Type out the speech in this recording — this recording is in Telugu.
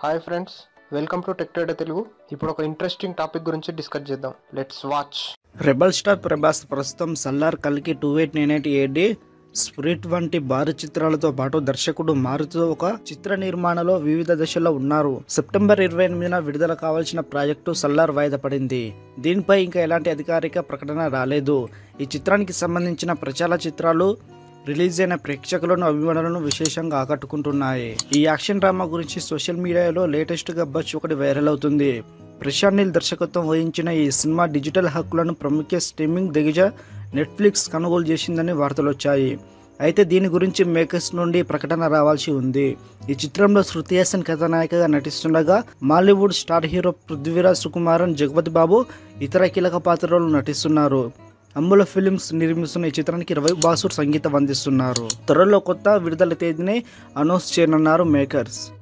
hi friends welcome to tech trader Telugu ఇప్పుడు ఒక ఇంట్రెస్టింగ్ టాపిక్ గురించి డిస్కస్ చేద్దాం let's watch rebel star Prabhas ప్రస్తుతం సల్లార్ కల్కి two eight nine eight AD Spirit వంటి భారీ చిత్రాలతో పాటు దర్శకుడు మారుతూ ఒక చిత్ర నిర్మాణంలో వివిధ దశల్లో ఉన్నారు సెప్టెంబర్ ఇరవై ఎనిమిదిన విడుదల కావాల్సిన ప్రాజెక్టు సల్లార్ వాయిదా పడింది దీనిపై ఇంకా ఎలాంటి అధికారిక ప్రకటన రాలేదు ఈ చిత్రానికి సంబంధించిన ప్రచార చిత్రాలు రిలీజ్ అయిన ప్రేక్షకులను అభిమానులను విశేషంగా ఆకట్టుకుంటున్నాయి ఈ యాక్షన్ డ్రామా గురించి సోషల్ మీడియాలో లేటెస్ట్ గా బచ్ ఒకటి వైరల్ అవుతుంది ప్రశాంత్ నీల్ దర్శకత్వం వహించిన ఈ సినిమా డిజిటల్ హక్కులను ప్రముఖ స్ట్రీమింగ్ దిగ్గజ నెట్ఫ్లిక్స్ కొనుగోలు చేసిందని వార్తలు వచ్చాయి అయితే దీని గురించి మేకర్స్ నుండి ప్రకటన రావాల్సి ఉంది ఈ చిత్రంలో శృతి హాసన్ కథానాయికగా నటిస్తుండగా మాలీవుడ్ స్టార్ హీరో పృథ్వీరాజ్ సుకుమారన్ జగపతి బాబు ఇతర కీలక పాత్రలు నటిస్తున్నారు అమ్ముల ఫిలిమ్స్ నిర్మిస్తున్న ఈ చిత్రానికి రవి బాసుర్ సంగీతం అందిస్తున్నారు త్వరలో కొత్త విడుదల తేదీని అనౌన్స్ చేయనున్నారు మేకర్స్